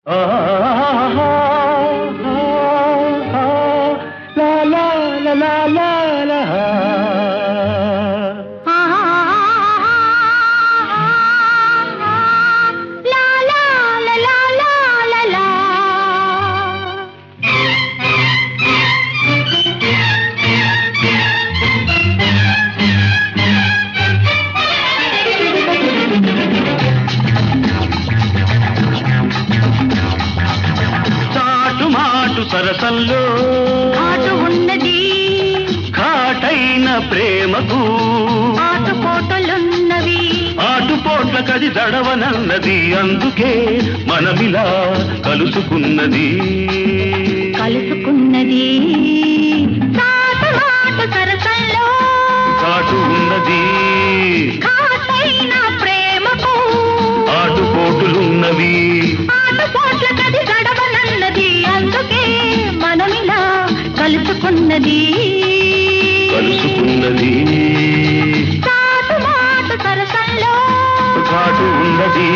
లా లా లా లా లా లా. లా లా లా లా లా లా లా. చాటు మాటు సరసంలో ఆటు ఉన్నది ఘాటైన ప్రేమకు ఆటు కోటలున్నవి ఆటుపోట్ల కది దడవనన్నది అందుకే మనమిలా కలుసుకున్నది కలుసుకున్నది చాటు మాటు సరసంలో చాటు ఉన్నది ఘాటైన ప్రేమకు ఆటుపోటులున్నవి ఆటు కోట్ల కది గడవనన్నది అందుకే మనమిలా కలుసుకున్నది కలుసుకున్నది చాటు మాటు సరసంలో చాటు ఉన్నది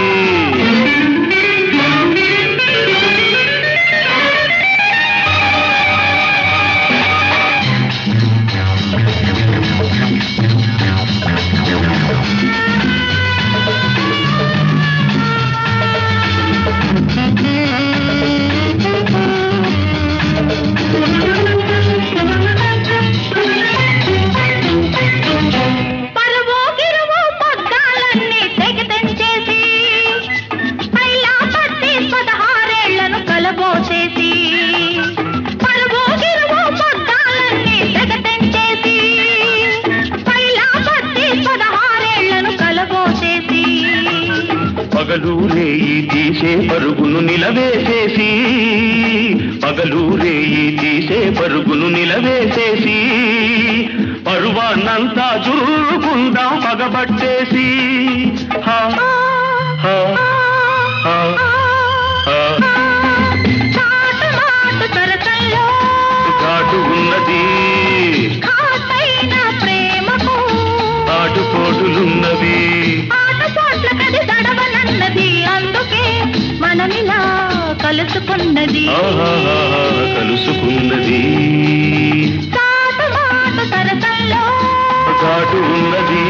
పరువు గిరువు పగ్గాలన్నీ తెగి తెంచేసి పైలా పట్టి పదహారేళ్లను కలబోసేసి పరువు గిరువు పగ్గాలన్నీ తెగ తెంచేసి పైలా పట్టి పదహారేళ్లను కలబోసేసి పగలు రేయి తీసే పరుగును నిలవేసేసి పగలు రేయి తీసే పరుగును నిలవేసేసి పరువాన్నంతా చురుకుందాం పగబట్టేసి హా, హా, హా, హా. చాటు మాటు సరసంలో ఘాటు ఉన్నది ఘాటైన ప్రేమకు ఆటుపోటులున్నవి ఆటపోట్ల కది దడవనన్నది అందుకే మనమిలా కలుసుకున్నది ఆహాహా, కలుసుకున్నది చాటు మాటు సరసంలో ఘాటు ఉన్నది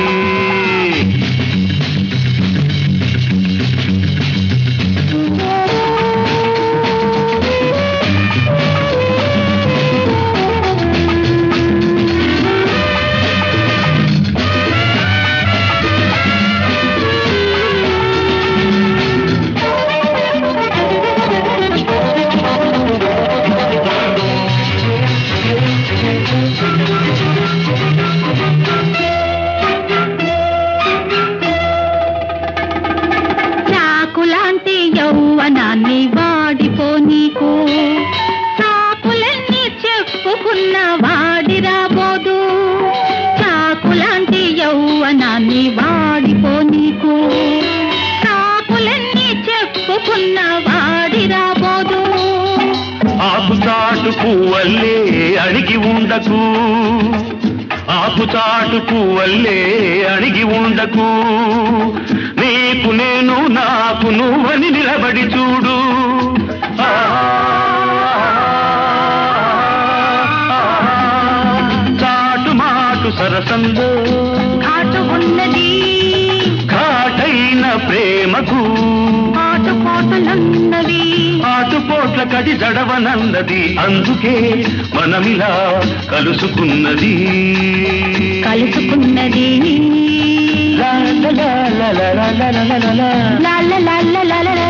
చాకులాంటి యౌవనాన్ని వాడిపో నీకు చాకులన్నీ చెప్పుకున్న వాడి రాబోదు చాకులాంటి యౌవనాన్ని వాడిపో నీకు చాకులన్నీ చెప్పుకున్న వాడి రాబోదు ఆకు చాటు పువ్వల్లే అణిగి ఉండకు ఆకు చాటు పువ్వల్లే అణిగి ఉండకు నీకు నేను నాకు నువ్వని నిలబడి చూడు ఆ, చాటు మాటు సరసంలో ఘాటు ఉన్నది ఘాటైన ప్రేమకు ఆటుపోటులున్నవి ఆటుపోట్ల కది జడవనన్నది అందుకే మనమిలా కలుసుకున్నది కలుసుకున్నది లా లా లా లా లా లా లా లా లా లా. లా లా లా లా లా లా